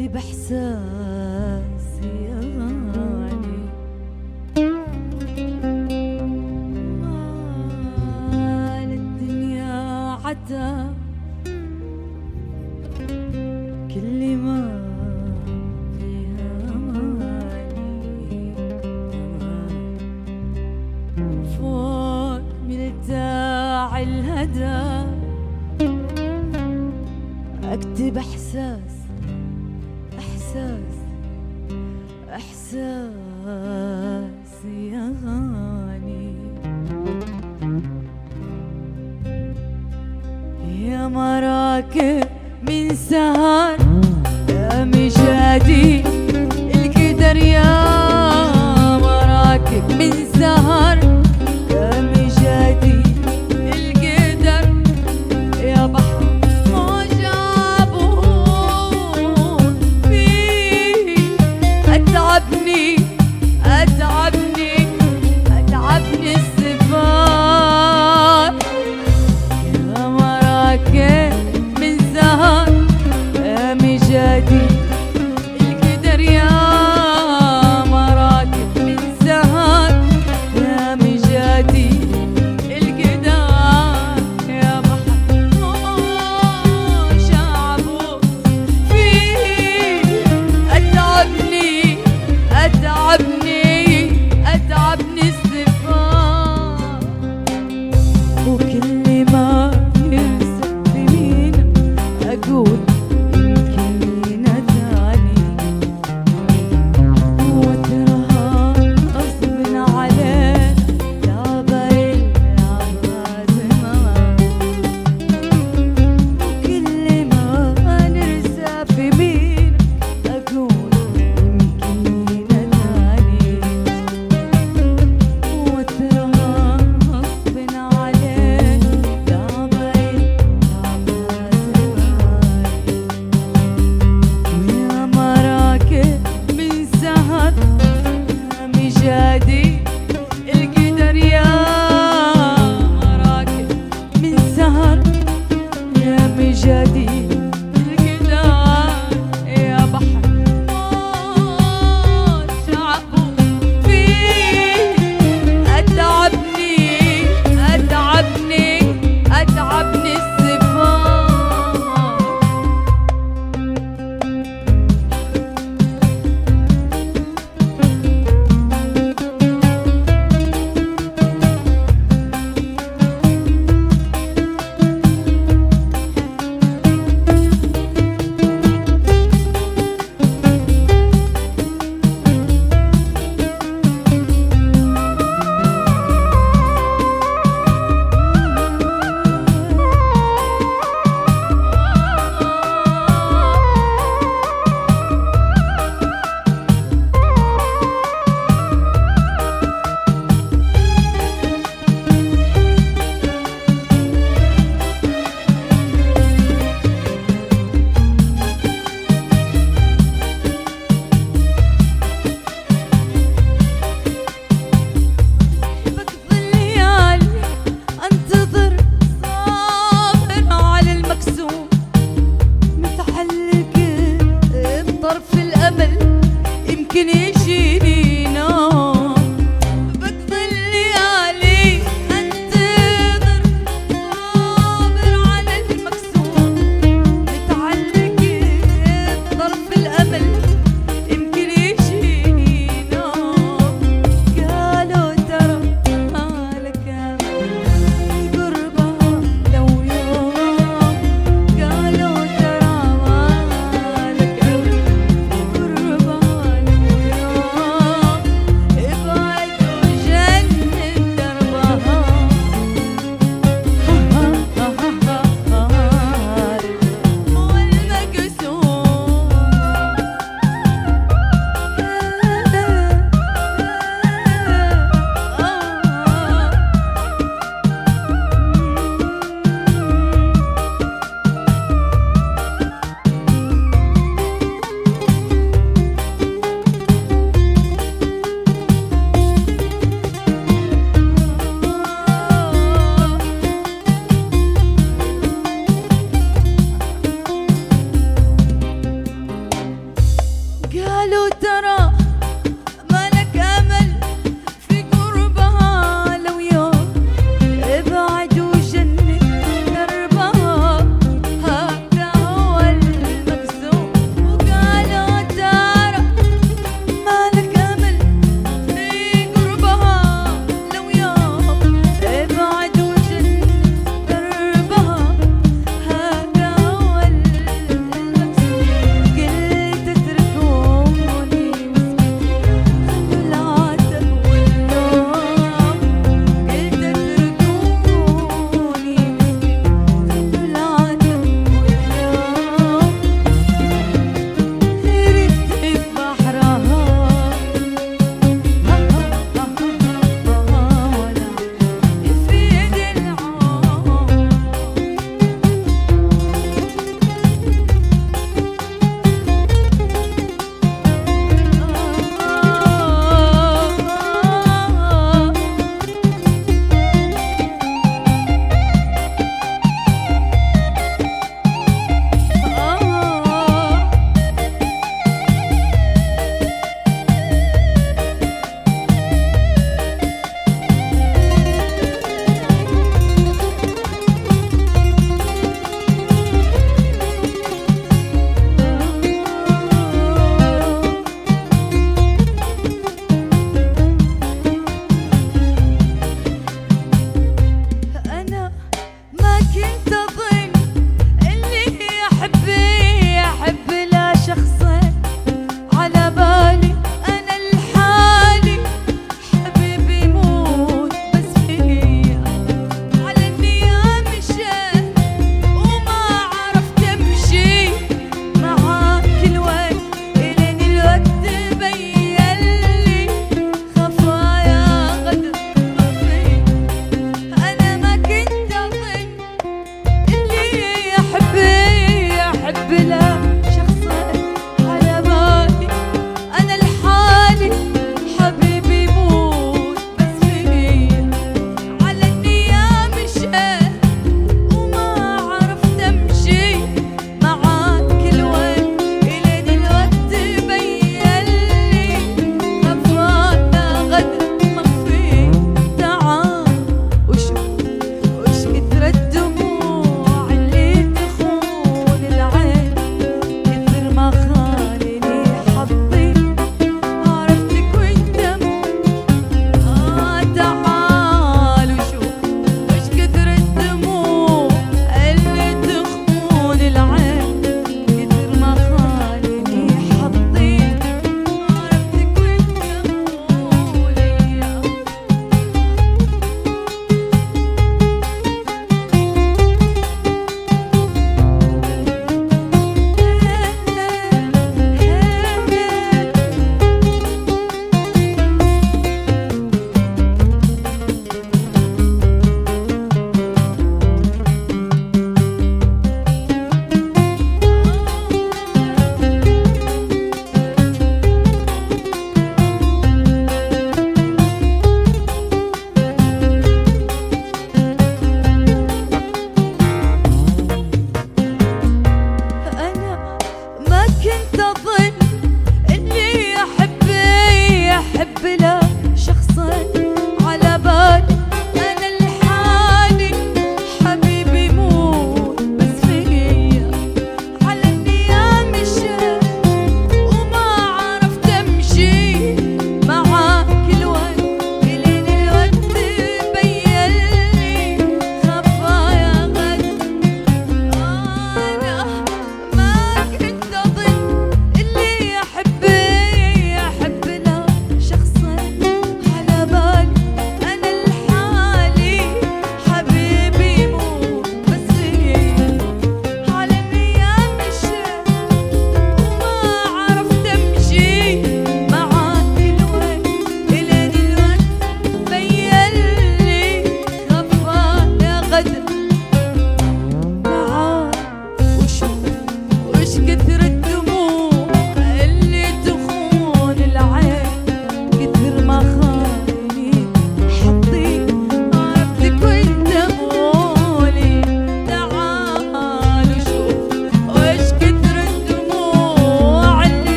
اكتب احساسي يعني ما للدنيا عتاب كل ما فيها ماني فوق ملتاع الهدى اكتب احساس احساس احساس يا غالي يا مراكب من سهر يا مشادي القدر يا مراكب من سهر يا مشادي القدر يا بحر موج عبور فيه أتعبني أتعبني أتعبني السفار يا مراكب من زهر يا مجادي القدر يا مراكب من زهر يا مجادي القدر يا بحر شعبه فيه أتعبني أتعبني أتعبني السفار وكل ما يرسل بمينا أقول يمكن نداني وترها غصب عليه يا بريل يا زمان وكل ما نرسى في مين أقول يمكن نداني وترها غصب عليه يا بريل يا زمان ويا مراكب من سهر يا مجادي القدر يا مراكب من سهر يا مجادي القدر يا بحر موج عبور فيه أتعبني أتعبني أتعبني السفار بقضي الليالي انتظر صابر على المكسوم متعلق بطرف الامل يمكن